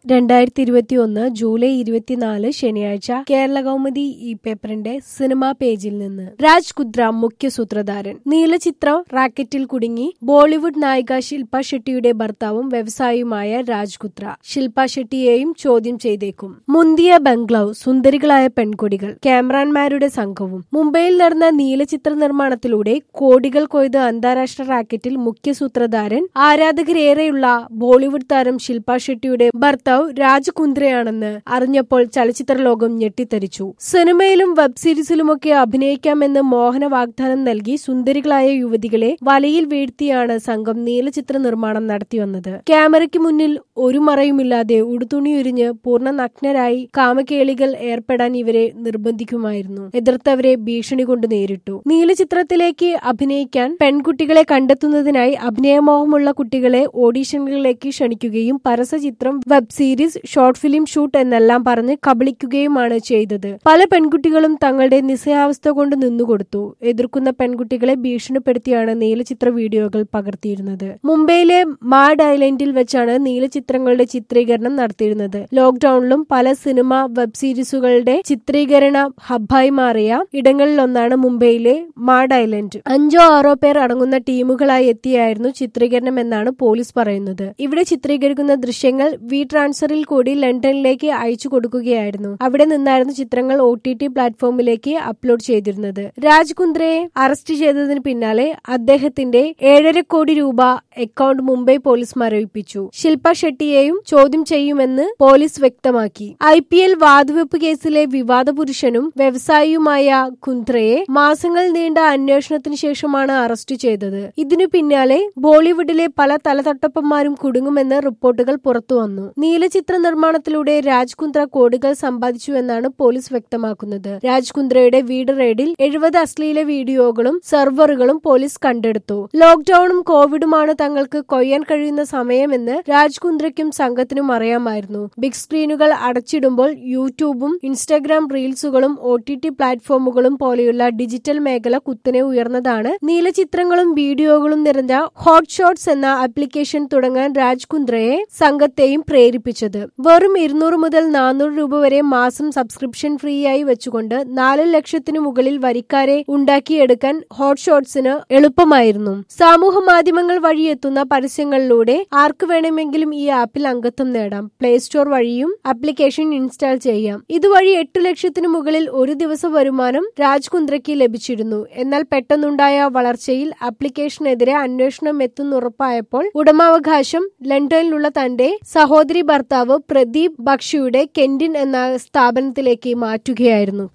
രണ്ടായിരത്തി ഇരുപത്തി ഒന്ന് ജൂലൈ ഇരുപത്തിനാല് ശനിയാഴ്ച കേരള കൗമുദി ഈ പേപ്പറിന്റെ സിനിമാ പേജിൽ നിന്ന് രാജ് കുദ്ര മുഖ്യ സൂത്രധാരൻ നീലചിത്രം റാക്കറ്റിൽ കുടുങ്ങി ബോളിവുഡ് നായിക ശില്പ ഷെട്ടിയുടെ ഭർത്താവും വ്യവസായിയുമായ രാജ് കുദ്ര ശില്പ ഷെട്ടിയെയും ചോദ്യം ചെയ്തേക്കും മുന്തിയ ബംഗ്ലാവ് സുന്ദരികളായ പെൺകൊടികൾ ക്യാമറാൻമാരുടെ സംഘവും മുംബൈയിൽ നടന്ന നീലചിത്ര നിർമ്മാണത്തിലൂടെ കോടികൾ കൊയ്ത് അന്താരാഷ്ട്ര റാക്കറ്റിൽ മുഖ്യ സൂത്രധാരൻ ആരാധകരേറെയുള്ള ബോളിവുഡ് താരം ശില്പ ഷെട്ടിയുടെ ഭർത്താവ് രാജ് കുന്ദ്രയാണെന്ന് അറിഞ്ഞപ്പോൾ ചലച്ചിത്ര ലോകം ഞെട്ടിത്തരിച്ചു സിനിമയിലും വെബ് സീരീസിലുമൊക്കെ അഭിനയിക്കാമെന്ന് മോഹന വാഗ്ദാനം നൽകി സുന്ദരികളായ യുവതികളെ വലയിൽ വീഴ്ത്തിയാണ് സംഘം നീലചിത്ര നിർമ്മാണം നടത്തിവന്നത് ക്യാമറയ്ക്ക് മുന്നിൽ ഒരു മറയുമില്ലാതെ ഉടുതുണിയുരിഞ്ഞ് പൂർണ്ണ നഗ്നരായി കാമകേളികൾ ഏർപ്പെടാൻ ഇവരെ നിർബന്ധിക്കുമായിരുന്നു എതിർത്തവരെ ഭീഷണി കൊണ്ട് നേരിട്ടു നീലചിത്രത്തിലേക്ക് അഭിനയിക്കാൻ പെൺകുട്ടികളെ കണ്ടെത്തുന്നതിനായി അഭിനയമോഹമുള്ള കുട്ടികളെ ഓഡീഷനുകളിലേക്ക് ക്ഷണിക്കുകയും പരസ്യചിത്രം web series short film shoot എന്നെല്ലാം പറഞ്ഞ് കബളിക്കുകയുമാണ് ചെയ്തത് പല പെൺകുട്ടികളും തങ്ങളുടെ നിസ്സയാവസ്ഥ കൊണ്ട് നിന്നുകൊടുത്തു എതിർക്കുന്ന പെൺകുട്ടികളെ ഭീഷണിപ്പെടുത്തിയാണ് നീലചിത്ര വീഡിയോകൾ പകർത്തിയിരുന്നത് മുംബൈയിലെ മാഡ് ഐലൻഡിൽ വെച്ചാണ് നീലചിത്രങ്ങളുടെ ചിത്രീകരണം നടത്തിയിരുന്നത് ലോക്ഡൌണിലും പല സിനിമ വെബ് സീരീസുകളുടെ ചിത്രീകരണ ഹബ്ബായി മാറിയ ഇടങ്ങളിലൊന്നാണ് മുംബൈയിലെ മാഡ് ഐലൻഡ് അഞ്ചോ ആറോ പേർ അടങ്ങുന്ന ടീമുകളായി എത്തിയായിരുന്നു ചിത്രീകരണം എന്നാണ് പോലീസ് പറയുന്നത് ഇവിടെ ചിത്രീകരിക്കുന്ന ദൃശ്യങ്ങൾ വി ട്രാൻസ്ഫറിൽ കൂടി ലണ്ടനിലേക്ക് അയച്ചു കൊടുക്കുകയായിരുന്നു അവിടെ നിന്നായിരുന്നു ചിത്രങ്ങൾ ഒ ടി ടി പ്ലാറ്റ്ഫോമിലേക്ക് അപ്ലോഡ് ചെയ്തിരുന്നത് രാജ് കുന്ദ്രയെ അറസ്റ്റ് ചെയ്തതിന് പിന്നാലെ അദ്ദേഹത്തിന്റെ ഏഴര കോടി രൂപ അക്കൗണ്ട് മുംബൈ പോലീസ് മരവിപ്പിച്ചു ശില്പ ഷെട്ടിയെയും ചോദ്യം ചെയ്യുമെന്ന് പോലീസ് വ്യക്തമാക്കി ഐ പി എൽ വാതുവെപ്പ് കേസിലെ വിവാദ പുരുഷനും വ്യവസായിയുമായ കുന്ദ്രയെ മാസങ്ങൾ നീണ്ട അന്വേഷണത്തിന് ശേഷമാണ് അറസ്റ്റ് ചെയ്തത് ഇതിനു പിന്നാലെ ബോളിവുഡിലെ പല തലതൊട്ടപ്പന്മാരും കുടുങ്ങുമെന്ന് റിപ്പോർട്ടുകൾ പുറത്തുവന്നു നീലചിത്ര നിർമ്മാണത്തിലൂടെ രാജ് കുന്ദ്ര കോടികൾ സമ്പാദിച്ചു എന്നാണ് പോലീസ് വ്യക്തമാക്കുന്നത് രാജ് കുന്ദ്രയുടെ വീട് റെയ്ഡിൽ എഴുപത് അശ്ലീല വീഡിയോകളും സെർവറുകളും പോലീസ് കണ്ടെടുത്തു ലോക്ഡൌണും കോവിഡുമാണ് തങ്ങൾക്ക് കൊയ്യാൻ കഴിയുന്ന സമയമെന്ന് രാജ് കുന്ദ്രയ്ക്കും സംഘത്തിനും അറിയാമായിരുന്നു ബിഗ് സ്ക്രീനുകൾ അടച്ചിടുമ്പോൾ യൂട്യൂബും ഇൻസ്റ്റഗ്രാം റീൽസുകളും ഒ ടി ടി പ്ലാറ്റ്ഫോമുകളും പോലെയുള്ള ഡിജിറ്റൽ മേഖല കുത്തനെ ഉയർന്നതാണ് നീലചിത്രങ്ങളും വീഡിയോകളും നിറഞ്ഞ ഹോട്ട് ഷോട്ട്സ് എന്ന ആപ്ലിക്കേഷൻ തുടങ്ങാൻ രാജ് കുന്ദ്രയെ സംഘത്തെയും പ്രേരിപ്പിച്ചത് വെറും ഇരുന്നൂറ് മുതൽ നാനൂറ് രൂപ വരെ മാസം സബ്സ്ക്രിപ്ഷൻ ഫ്രീ ആയി വെച്ചുകൊണ്ട് നാല് ലക്ഷത്തിനു മുകളിൽ വരിക്കാരെ ഉണ്ടാക്കിയെടുക്കാൻ ഹോട്ട് ഷോട്ട്സിന് എളുപ്പമായിരുന്നു സമൂഹ മാധ്യമങ്ങൾ വഴി എത്തുന്ന പരസ്യങ്ങളിലൂടെ ആർക്ക് വേണമെങ്കിലും ഈ ആപ്പിൽ അംഗത്വം നേടാം പ്ലേ സ്റ്റോർ വഴിയും ആപ്ലിക്കേഷൻ ഇൻസ്റ്റാൾ ചെയ്യാം ഇതുവഴി എട്ട് ലക്ഷത്തിനു മുകളിൽ ഒരു ദിവസ വരുമാനം രാജ് കുന്ദ്രയ്ക്ക് ലഭിച്ചിരുന്നു എന്നാൽ പെട്ടെന്നുണ്ടായ വളർച്ചയിൽ ആപ്ലിക്കേഷനെതിരെ അന്വേഷണം എത്തുന്നുറപ്പായപ്പോൾ ഉടമാവകാശം ലണ്ടനിലുള്ള തന്റെ സഹോദരി ഭർത്താവ് പ്രദീപ് ബക്ഷിയുടെ കെന്റിൻ എന്ന സ്ഥാപനത്തിലേക്ക് മാറ്റുകയായിരുന്നു